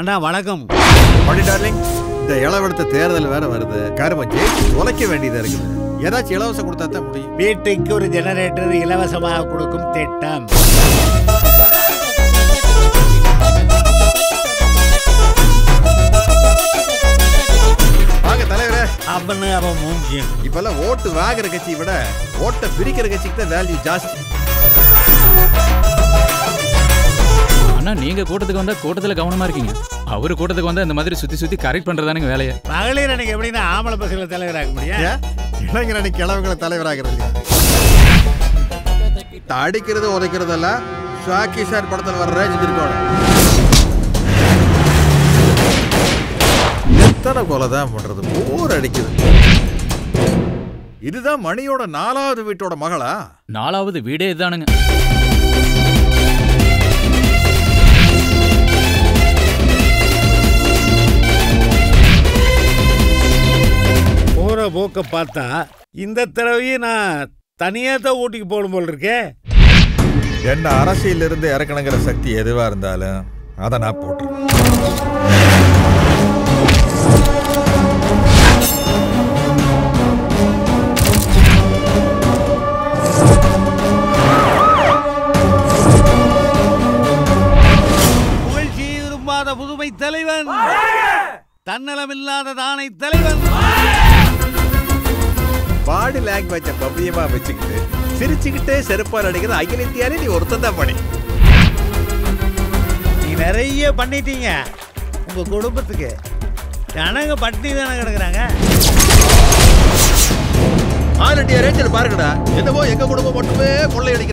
அண்ணா வணக்கம் பாடி டார்லிங் இந்த இளவெடுத்த தேர்தல் வேற வருது கரும ஜெயிச்சு தொலைக்க வேண்டியதா இருக்குது ஏதாச்சும் இலவசம் கொடுத்தா தான் முடியும் வீட்டுக்கு ஒரு ஜெனரேட்டர் இலவசமாக கொடுக்கும் திட்டம் வாங்க தலைவரே அவனு அவன் மூஞ்சியும் இப்பெல்லாம் ஓட்டு வாங்குற கட்சியை விட ஓட்டை பிரிக்கிற கட்சிக்கு தான் வேல்யூ ஜாஸ்தி அண்ணா நீங்க கூட்டத்துக்கு வந்தா கூட்டத்துல கவனமா இருக்கீங்க அவரு கூட்டத்துக்கு வந்தா இந்த மாதிரி சுத்தி சுத்தி கரெக்ட் பண்றதானுங்க வேலையை மகளிர் அன்னைக்கு எப்படின்னா ஆம்பளை பசங்களை தலைவராக முடியும் ஏன்? இளைஞரணி கிழவங்களை தலைவராகிறது அடிக்கிறது உதைக்கிறதெல்லாம் ஷாக்கி சார் படத்தில் வர ரேஞ்சுக்கு இருக்கணும் எத்தனை கொலை தான் பண்றது போர் அடிக்குது இதுதான் மணியோட நாலாவது வீட்டோட மகளா நாலாவது வீடே இதுதானுங்க போற போக்க பார்த்தா இந்த தடவையும் நான் தனியா தான் ஊட்டிக்கு போகணும் போல் இருக்கே என்ன அரசியல இருந்து இறக்கணுங்கிற சக்தி எதுவா இருந்தாலும் அதை நான் போட்டுருவேன் புகழ்ச்சி விரும்பாத புதுமை தலைவன் தன்னலமில்லாத தானை தலைவன் பாடி லாங்குவேஜை பவ்யமா வச்சுக்கிட்டு சிரிச்சுக்கிட்டே செருப்பால் அடிக்கிற அகில இந்தியாலே நீ ஒருத்தன் தான் பண்ணி நீ நிறைய பண்ணிட்டீங்க உங்க குடும்பத்துக்கு ஜனங்க பட்டினி தானே கிடக்குறாங்க ஆல் இண்டியா ரேஞ்சில் பாருங்கடா என்னவோ எங்க குடும்பம் மட்டுமே கொள்ளையடிக்கிற